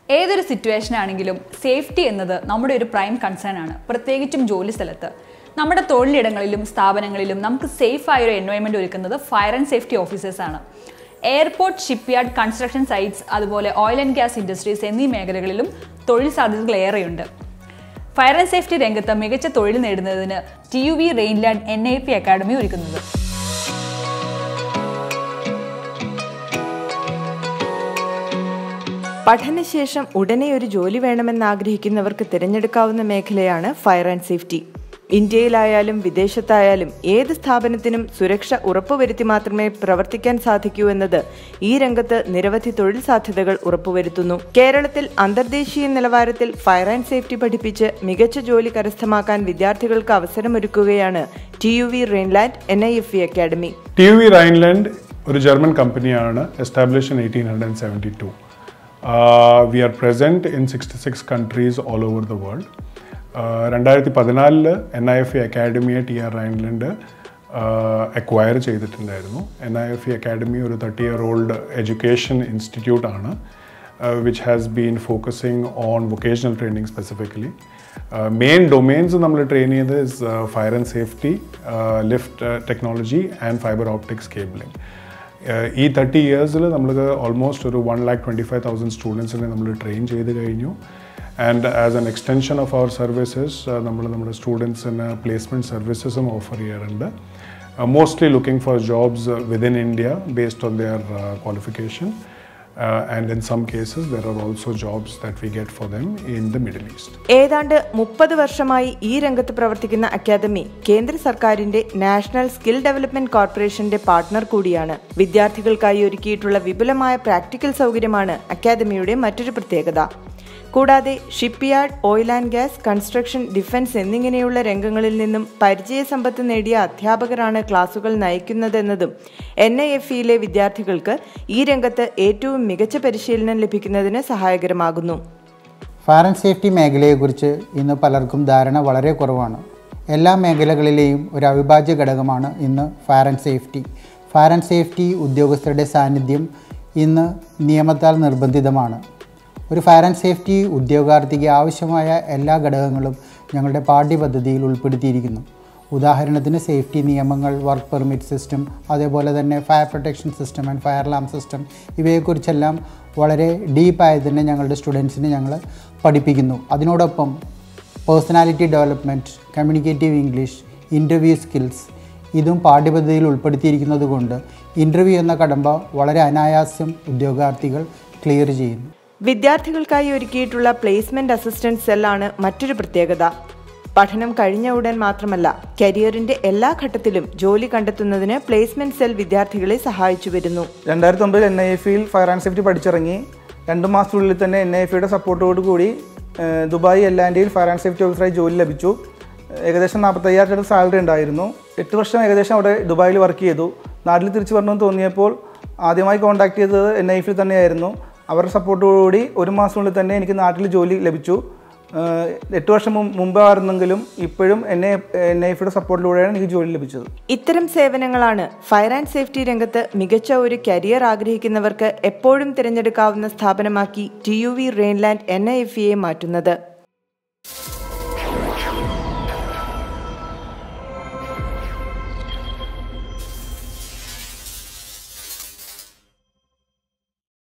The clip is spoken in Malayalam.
ഏതൊരു സിറ്റുവേഷൻ ആണെങ്കിലും സേഫ്റ്റി എന്നത് നമ്മുടെ ഒരു പ്രൈം കൺസേൺ ആണ് പ്രത്യേകിച്ചും ജോലി സ്ഥലത്ത് നമ്മുടെ തൊഴിലിടങ്ങളിലും സ്ഥാപനങ്ങളിലും നമുക്ക് സേഫ് ആയ ഒരു എൻവയോൺമെൻറ്റ് ഒരുക്കുന്നത് ഫയർ ആൻഡ് സേഫ്റ്റി ഓഫീസേഴ്സ് ആണ് എയർപോർട്ട് ഷിപ്പ്യാർഡ് കൺസ്ട്രക്ഷൻ സൈറ്റ്സ് അതുപോലെ ഓയിൽ ആൻഡ് ഗ്യാസ് ഇൻഡസ്ട്രീസ് എന്നീ മേഖലകളിലും തൊഴിൽ സാധ്യതകൾ ഏറെയുണ്ട് ഫയർ ആൻഡ് സേഫ്റ്റി രംഗത്ത് മികച്ച തൊഴിൽ നേടുന്നതിന് T U V Rheinland N I P academy ഒരുക്കുന്നത് പഠനശേഷം ഉടനെ ഒരു ജോലി വേണമെന്ന് ആഗ്രഹിക്കുന്നവർക്ക് തിരഞ്ഞെടുക്കാവുന്ന മേഖലയാണ് ഫയർ ആൻഡ് സേഫ്റ്റി ഇന്ത്യയിലായാലും വിദേശത്തായാലും ഏത് സ്ഥാപനത്തിനും സുരക്ഷ ഉറപ്പുവരുത്തി മാത്രമേ പ്രവർത്തിക്കാൻ സാധിക്കൂ എന്നത് ഈ രംഗത്ത് നിരവധി തൊഴിൽ സാധ്യതകൾ ഉറപ്പുവരുത്തുന്നു കേരളത്തിൽ അന്തർദേശീയ നിലവാരത്തിൽ ഫയർ ആൻഡ് സേഫ്റ്റി പഠിപ്പിച്ച് മികച്ച ജോലി കരസ്ഥമാക്കാൻ വിദ്യാർത്ഥികൾക്ക് അവസരമൊരുക്കുകയാണ് T U V Rheinland N I F E academy T V Rheinland ഒരു ജർമ്മൻ കമ്പനിയാണ് establish in eighteen hundred seventy two we are present in sixty six countries all over the world രണ്ടായിരത്തി പതിനാലില് എൻ ഐ എഫ് ഇ അക്കാഡമിയെ ടി ആർ റൈൻലൻഡ് അക്വയർ ചെയ്തിട്ടുണ്ടായിരുന്നു N I F E academy ഒരു thirty year old education institute ആണ് which has been focusing on vocational training specifically main domains നമ്മൾ ട്രെയിൻ ചെയ്ത് is fire and safety lift technology and fibre optics cabling ഈ തേർട്ടി ഇയേഴ്സിൽ നമ്മൾക്ക് ഓൾമോസ്റ്റ് ഒരു one lakh twenty five thousand സ്റ്റുഡൻസിനെ നമ്മൾ ട്രെയിൻ ചെയ്ത് കഴിഞ്ഞു and as an extension of our services നമ്മൾ നമ്മുടെ സ്റ്റുഡൻസിന് പ്ലേസ്മെൻറ്റ് സർവീസസും ഓഫർ ചെയ്യാറുണ്ട് mostly looking for jobs within India based on their qualification and in some cases there are also jobs that we get for them in the middle east ഏതാണ്ട് മുപ്പത് വർഷമായി ഈ രംഗത്ത് പ്രവർത്തിക്കുന്ന അക്കാദമി കേന്ദ്ര സർക്കാരിന്റെ നാഷണൽ സ്കിൽ ഡെവലപ്മെന്റ് കോർപ്പറേഷന്റെ പാർട്ട്ണർ കൂടിയാണ് വിദ്യാർത്ഥികൾക്കായി ഒരുക്കിയിട്ടുള്ള വിപുലമായ പ്രാക്ടിക്കൽ സൗകര്യമാണ് അക്കാദമിയുടെ മറ്റൊരു പ്രത്യേകത കൂടാതെ shipyard oil and gas construction defence എന്നിങ്ങനെയുള്ള രംഗങ്ങളിൽ നിന്നും പരിചയസമ്പത്ത് നേടിയ അധ്യാപകരാണ് ക്ലാസുകൾ നയിക്കുന്നതെന്നതും എൻ ഐ എഫ് ഇയിലെ വിദ്യാർത്ഥികൾക്ക് ഈ രംഗത്ത് ഏറ്റവും മികച്ച പരിശീലനം ലഭിക്കുന്നതിന് സഹായകരമാകുന്നു ഫയർ ആൻഡ് സേഫ്റ്റി മേഖലയെക്കുറിച്ച് ഇന്ന് പലർക്കും ധാരണ വളരെ കുറവാണ് എല്ലാ മേഖലകളിലെയും ഒരു അവിഭാജ്യ ഘടകമാണ് ഇന്ന് fire and safety fire and safety ഉദ്യോഗസ്ഥരുടെ സാന്നിധ്യം ഇന്ന് നിയമത്താൽ നിർബന്ധിതമാണ് ഒരു ഫയർ ആൻഡ് സേഫ്റ്റി ഉദ്യോഗാർത്ഥിക്ക് ആവശ്യമായ എല്ലാ ഘടകങ്ങളും ഞങ്ങളുടെ പാഠ്യപദ്ധതിയിൽ ഉൾപ്പെടുത്തിയിരിക്കുന്നു ഉദാഹരണത്തിന് സേഫ്റ്റി നിയമങ്ങൾ വർക്ക് പെർമിറ്റ് സിസ്റ്റം അതേപോലെ തന്നെ fire protection system and fire alarm system ഇവയെക്കുറിച്ചെല്ലാം വളരെ ഡീപ്പായി തന്നെ ഞങ്ങളുടെ സ്റ്റുഡൻസിനെ ഞങ്ങൾ പഠിപ്പിക്കുന്നു അതിനോടൊപ്പം personality development communicative English interview skills ഇതും പാഠ്യപദ്ധതിയിൽ ഉൾപ്പെടുത്തിയിരിക്കുന്നത് കൊണ്ട് ഇൻ്റർവ്യൂ എന്ന കടമ്പ വളരെ അനായാസം ഉദ്യോഗാർത്ഥികൾ ക്ലിയർ ചെയ്യുന്നു വിദ്യാർത്ഥികൾക്കായി ഒരുക്കിയിട്ടുള്ള പ്ലേസ്മെന്റ് അസിസ്റ്റന്റ് സെല്ലാണ് മറ്റൊരു പ്രത്യേകത പഠനം കഴിഞ്ഞ ഉടൻ മാത്രമല്ല കരിയറിന്റെ എല്ലാ ഘട്ടത്തിലും ജോലി കണ്ടെത്തുന്നതിന് പ്ലേസ്മെന്റ് സെൽ വിദ്യാർത്ഥികളെ സഹായിച്ചു വരുന്നു രണ്ടായിരത്തി ഒമ്പതിൽ എൻ ഐ എഫ് ഇയിൽ ഫയർ ആൻഡ് സേഫ്റ്റി പഠിച്ചിറങ്ങി രണ്ട് മാസത്തിനുള്ളിൽ തന്നെ എൻ ഐ എഫ് ഇയുടെ സപ്പോർട്ടോട് കൂടി ഏഹ്, ദുബായ് എൽ ആൻഡിയിൽ ഫയർ ആൻഡ് സേഫ്റ്റി ഓഫീസറായി ജോലി ലഭിച്ചു ഏകദേശം നാൽപ്പത്തയ്യായിരം രൂപ സാലറി ഉണ്ടായിരുന്നു എട്ട് വർഷം ഏകദേശം അവിടെ ദുബായിൽ വർക്ക് ചെയ്തു നാട്ടിൽ തിരിച്ചു വരണമെന്ന് തോന്നിയപ്പോൾ ആദ്യമായി കോൺടാക്ട് ചെയ്തത് എൻ ഐ എഫിൽ തന്നെയായിരുന്നു അവരുടെ സപ്പോർട്ടോടുകൂടി ഒരു മാസത്തിനുള്ളിൽ തന്നെ എനിക്ക് നാട്ടിൽ ജോലി ലഭിച്ചു ഏഹ്, എട്ട് വർഷം മുമ്പ് മുമ്പായിരുന്നെങ്കിലും ഇപ്പോഴും എന്നെ എൻ ഐ എഫിയുടെ സപ്പോർട്ടിലൂടെയാണ് എനിക്ക് ജോലി ലഭിച്ചത് ഇത്തരം സേവനങ്ങളാണ് ഫയർ ആൻഡ് സേഫ്റ്റി രംഗത്ത് മികച്ച ഒരു കരിയർ ആഗ്രഹിക്കുന്നവർക്ക് എപ്പോഴും തിരഞ്ഞെടുക്കാവുന്ന സ്ഥാപനമാക്കി T U V Rheinland N I F ഇയെ മാറ്റുന്നത്